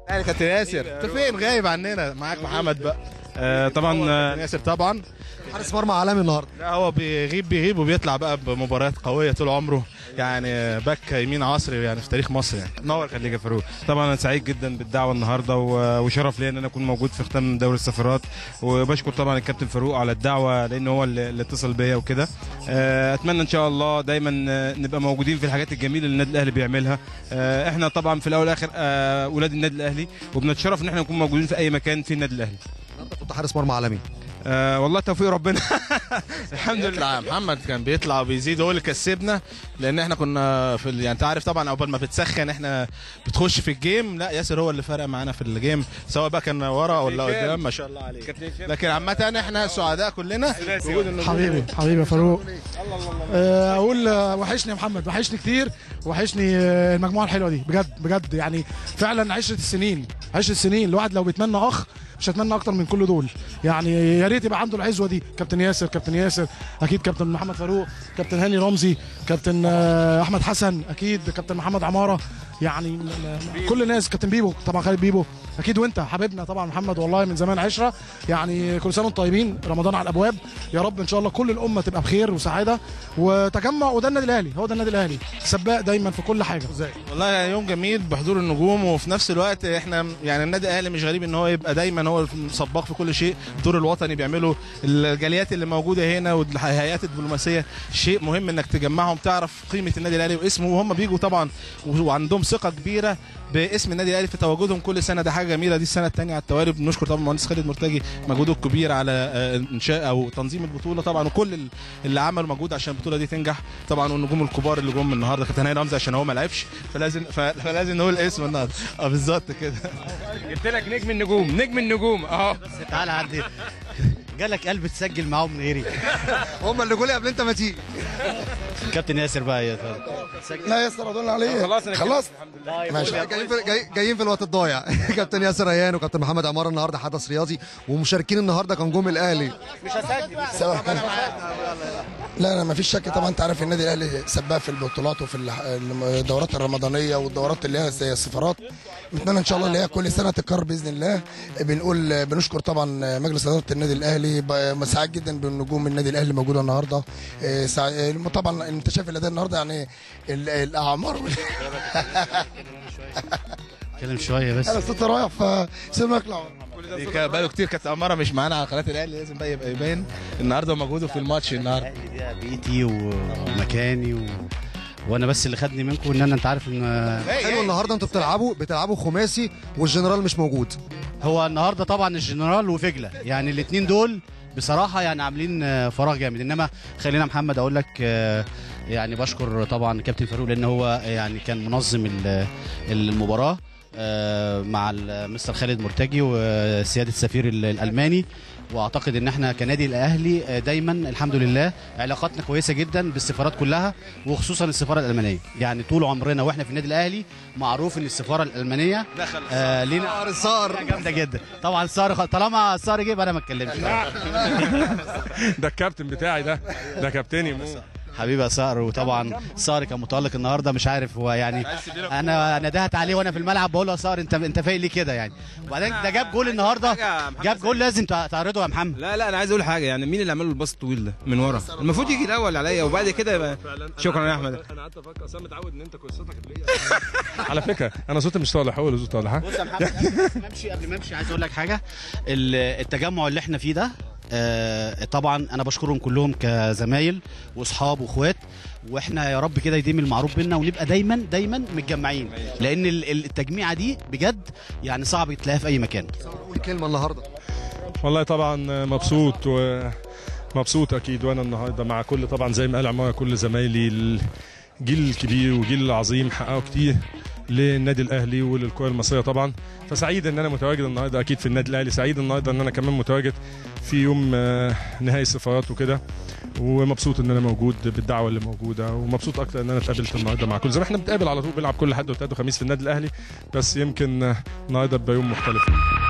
يعني كابتن ياسر انت فين غايب عننا معاك محمد بقى آه طبعا كابتن آه، ياسر طبعا حارس مرمى عالمي النهارده لا هو بيغيب بيغيب وبيطلع بقى بمباريات قويه طول عمره يعني باك يمين عصري يعني في تاريخ مصر يعني نور خليك يا فاروق طبعا انا سعيد جدا بالدعوه النهارده و- وشرف لي ان انا اكون موجود في ختام دوري السفارات وبشكر طبعا الكابتن فاروق على الدعوه لان هو اللي اللي اتصل بيا وكده آه، اتمنى ان شاء الله دايما آه، نبقى موجودين في الحاجات الجميله اللي النادي الاهلي بيعملها آه، احنا طبعا في الاول والاخر آه، اولاد النادي الاهلي وبنتشرف ان احنا نكون موجودين في اي مكان في النادي الاهلي النهارده كنت حارس مرمى عالمي آه، والله توفيق ربنا الحمد لله بيطلع محمد كان بيطلع وبيزيد هو اللي كسبنا لان احنا كنا في ال... يعني انت عارف طبعا اول ما بتسخن احنا بتخش في الجيم لا ياسر هو اللي فرق معانا في الجيم سواء بقى كان ورا ولا قدام ما شاء الله عليك لكن عامه احنا سعداء كلنا بوجود النجوم. حبيبي حبيبي يا فاروق آه، اقول آه، وحشني يا محمد وحشني كتير وحشني آه، المجموعه الحلوه دي بجد بجد يعني فعلا عشره السنين عشره السنين الواحد لو بيتمنى اخ مش هتمنى اكتر من كل دول يعني يا ريت يبقى عنده العزوه دي كابتن ياسر كابتن ياسر اكيد كابتن محمد فاروق كابتن هاني رمزي كابتن آه، احمد حسن اكيد كابتن محمد عماره يعني م- م- كل الناس كابتن بيبو طبعا خالد بيبو اكيد وانت حبيبنا طبعا محمد والله من زمان عشره يعني كل سنه وانتم طيبين رمضان على الابواب يا رب ان شاء الله كل الامه تبقى بخير وسعاده وتجمع وده النادي الاهلي هو ده النادي الاهلي سباق دايما في كل حاجه ازاي والله يعني يوم جميل بحضور النجوم وفي نفس الوقت احنا يعني النادي الاهلي مش غريب ان هو يبقى دايما هو سباق في كل شيء الدور الوطني بيعمله الجاليات اللي موجوده هنا والهيئات الدبلوماسيه شيء مهم انك تجمعهم تعرف قيمه النادي الاهلي واسمه وهم بيجوا طبعا وعندهم ثقه كبيره باسم النادي الاهلي في تواجدهم كل سنه ده حاجه جميله دي السنه الثانيه على التوالي بنشكر طبعا المهندس خالد مرتجي مجهوده الكبير على آه، انشاء او تنظيم البطوله طبعا وكل ال- اللي عملوا مجهود عشان البطوله دي تنجح طبعا والنجوم الكبار اللي جم النهارده كابتن هاني رمزي عشان هو ما لعبش فلازم ف- فلازم نقول اسمه النهارده اه بالظبط كده جبت لك نجم النجوم نجم النجوم اهو تعالى عندي جالك قلب تسجل معاهم من غيري هم اللي جولي قبل انت ما تيجي كابتن ياسر بقى يا لا يا اسطى ردنا عليه خلاص انا خلاص طيب ماشي جايين في جاي- جايين في الوقت الضايع كابتن ياسر ريان وكابتن محمد عمار النهارده حدث رياضي ومشاركين النهارده كان جم الاهلي لا لا ما فيش شك طبعا انت عارف النادي الاهلي سباق في البطولات وفي الح- الدورات الرمضانيه والدورات اللي هي زي السفارات نتمنى ان شاء الله اللي هي كل سنه تتكرر باذن الله بنقول بنشكر طبعا مجلس اداره النادي الاهلي ب- سعيد جدا بالنجوم النادي الاهلي الموجوده النهارده اه، سع- اه، طبعا انت شايف الاداء النهارده يعني ال- الاعمار وال- اتكلم شويه بس انا الصوت رايح فسيبنا نطلع دي كان بقاله كتير كانت اماره مش معانا على قناه الاهلي لازم بقى يبقى يبان النهارده مجهوده في الماتش النهارده الاهلي ده بيتي ومكاني و... وانا بس اللي خدني منكم ان انا انت عارف ان حلو النهارده انتوا بتلعبوا بتلعبوا خماسي والجنرال مش موجود هو النهارده طبعا الجنرال وفجله يعني الاثنين دول بصراحه يعني عاملين آه، فراغ جامد انما خلينا محمد اقول لك آه، يعني بشكر طبعا كابتن فاروق لان هو يعني كان منظم ال- المباراه آه، مع ال- مستر خالد مرتجي وسياده السفير ال- الالماني واعتقد ان احنا كنادي الاهلي آه، دايما الحمد لله علاقاتنا كويسه جدا بالسفارات كلها وخصوصا السفاره الالمانيه يعني طول عمرنا واحنا في النادي الاهلي معروف ان السفاره الالمانيه آه لينا صار جامده جدا طبعا الصار خ- طالما الصار جه يبقى انا ما اتكلمش ده الكابتن بتاعي ده ده كابتني مو حبيبي يا صقر وطبعا صقر كان متالق النهارده مش عارف هو يعني انا ندهت عليه وانا في الملعب بقول له يا صقر انت انت فايق ليه كده يعني وبعدين ده جاب جول النهارده جاب جول لازم تع- تعرضه يا محمد لا لا انا عايز اقول حاجه يعني مين اللي عمل له الباص الطويل ده من ورا المفروض يجي الاول عليا وبعد كده يبقى شكرا يا احمد انا قعدت افكر اصل متعود ان انت قصتك على فكره انا صوتي مش طالع هو اللي صوته طالع ها بص يا محمد قبل ما امشي قبل ما امشي عايز اقول لك حاجه ال- التجمع اللي احنا فيه ده آه، طبعا انا بشكرهم كلهم كزمايل واصحاب واخوات واحنا يا رب كده يديم المعروف بينا ونبقى دايما دايما متجمعين لان ال- ال- التجميعه دي بجد يعني صعب تلاقيها في اي مكان قول كلمه النهارده والله طبعا مبسوط ومبسوط اكيد وانا النهارده مع كل طبعا زي ما قال عمار كل زمايلي الجيل الكبير وجيل العظيم حققوا كتير للنادي الاهلي وللكره المصريه طبعا فسعيد ان انا متواجد النهارده اكيد في النادي الاهلي سعيد النهارده ان انا كمان متواجد في يوم آه، نهائي السفارات وكده ومبسوط ان انا موجود بالدعوه اللي موجوده ومبسوط اكتر ان انا اتقابلت النهارده مع كل زي ما احنا بنتقابل على طول بنلعب كل حد وثلاث وخميس في النادي الاهلي بس يمكن آه، النهارده بيبقى يوم مختلف